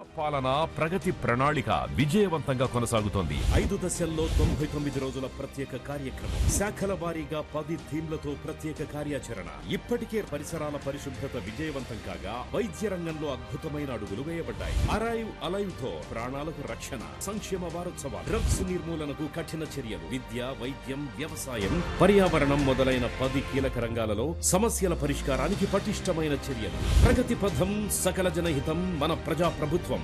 పాలన ప్రగతి ప్రణాళిక విజయవంతంగా కొనసాగుతోంది ఐదు దశల్లో తొంభై తొమ్మిది రోజుల ప్రత్యేక కార్యక్రమం శాఖల వారీగా పది థీమ్లతో ప్రత్యేక కార్యాచరణ ఇప్పటికే పరిసరాల పరిశుభ్రత విజయవంతం కాగా వైద్య రంగంలో అద్భుతమైన అడుగులు వేయబడ్డాయి అరైవ్ అలైవ్ తో ప్రాణాలకు రక్షణ సంక్షేమ వారోత్సవాలు డ్రగ్స్ నిర్మూలనకు కఠిన చర్యలు విద్య వైద్యం వ్యవసాయం పర్యావరణం మొదలైన పది కీలక రంగాలలో సమస్యల పరిష్కారానికి పటిష్టమైన చర్యలు ప్రగతి పథం సకల జనహితం మన ప్రజా ప్రభుత్వం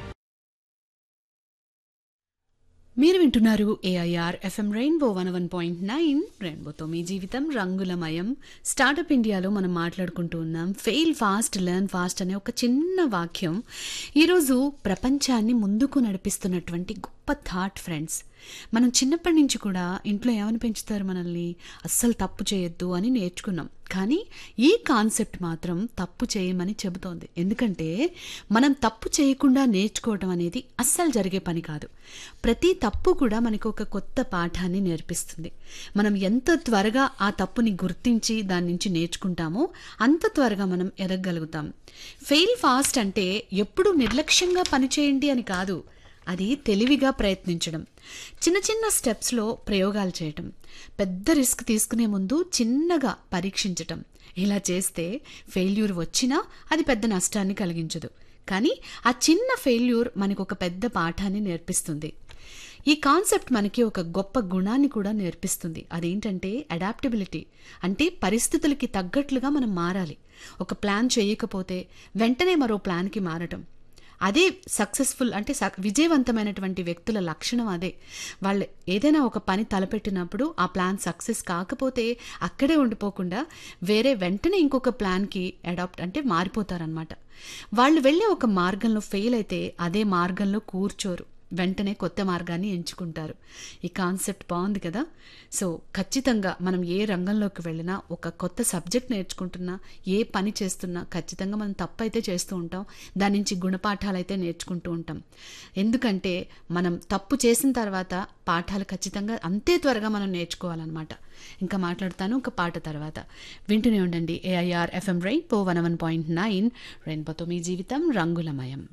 మీరు వింటున్నారు AIR FM rainbow one one point nine రెయిన్బోతో మీ జీవితం రంగులమయం స్టార్టప్ ఇండియాలో మనం మాట్లాడుకుంటూ ఉన్నాం ఫెయిల్ ఫాస్ట్ లెర్న్ ఫాస్ట్ అనే ఒక చిన్న వాక్యం ఈరోజు ప్రపంచాన్ని ముందుకు నడిపిస్తున్నటువంటి గొప్ప థాట్ ఫ్రెండ్స్ మనం చిన్నప్పటి నుంచి కూడా ఇంట్లో ఏమని పెంచుతారు మనల్ని అస్సలు తప్పు చేయొద్దు అని నేర్చుకున్నాం కానీ ఈ కాన్సెప్ట్ మాత్రం తప్పు చేయమని చెబుతోంది ఎందుకంటే మనం తప్పు చేయకుండా నేర్చుకోవడం అనేది అస్సలు జరిగే పని కాదు ప్రతి తప్పు కూడా మనకు ఒక కొత్త పాఠాన్ని నేర్పిస్తుంది మనం ఎంత త్వరగా ఆ తప్పుని గుర్తించి దాని నుంచి నేర్చుకుంటామో అంత త్వరగా మనం ఎదగలుగుతాం ఫెయిల్ ఫాస్ట్ అంటే ఎప్పుడు నిర్లక్ష్యంగా పనిచేయండి అని కాదు అది తెలివిగా ప్రయత్నించడం చిన్న చిన్న స్టెప్స్లో ప్రయోగాలు చేయటం పెద్ద రిస్క్ తీసుకునే ముందు చిన్నగా పరీక్షించటం ఇలా చేస్తే ఫెయిల్యూర్ వచ్చినా అది పెద్ద నష్టాన్ని కలిగించదు కానీ ఆ చిన్న ఫెయిల్యూర్ మనకు ఒక పెద్ద పాఠాన్ని నేర్పిస్తుంది ఈ కాన్సెప్ట్ మనకి ఒక గొప్ప గుణాన్ని కూడా నేర్పిస్తుంది అదేంటంటే అడాప్టబిలిటీ అంటే పరిస్థితులకి తగ్గట్లుగా మనం మారాలి ఒక ప్లాన్ చేయకపోతే వెంటనే మరో ప్లాన్కి మారటం అదే సక్సెస్ఫుల్ అంటే సక్- విజయవంతమైనటువంటి వ్యక్తుల లక్షణం అదే వాళ్ళు ఏదైనా ఒక పని తలపెట్టినప్పుడు ఆ ప్లాన్ సక్సెస్ కాకపోతే అక్కడే ఉండిపోకుండా వేరే వెంటనే ఇంకొక ప్లాన్కి అడాప్ట్ అంటే మారిపోతారనమాట వాళ్ళు వెళ్ళే ఒక మార్గంలో ఫెయిల్ అయితే అదే మార్గంలో కూర్చోరు వెంటనే కొత్త మార్గాన్ని ఎంచుకుంటారు ఈ కాన్సెప్ట్ బాగుంది కదా సో ఖచ్చితంగా మనం ఏ రంగంలోకి వెళ్ళినా ఒక కొత్త సబ్జెక్ట్ నేర్చుకుంటున్నా ఏ పని చేస్తున్నా ఖచ్చితంగా మనం తప్పు అయితే చేస్తూ ఉంటాం దాని నుంచి గుణపాఠాలు అయితే నేర్చుకుంటూ ఉంటాం ఎందుకంటే మనం తప్పు చేసిన తర్వాత పాఠాలు ఖచ్చితంగా అంతే త్వరగా మనం నేర్చుకోవాలన్నమాట ఇంకా మాట్లాడతాను ఒక పాట తర్వాత వింటూనే ఉండండి AIR FM rainbow one one point nine రెయిన్బోతో మీ జీవితం రంగులమయం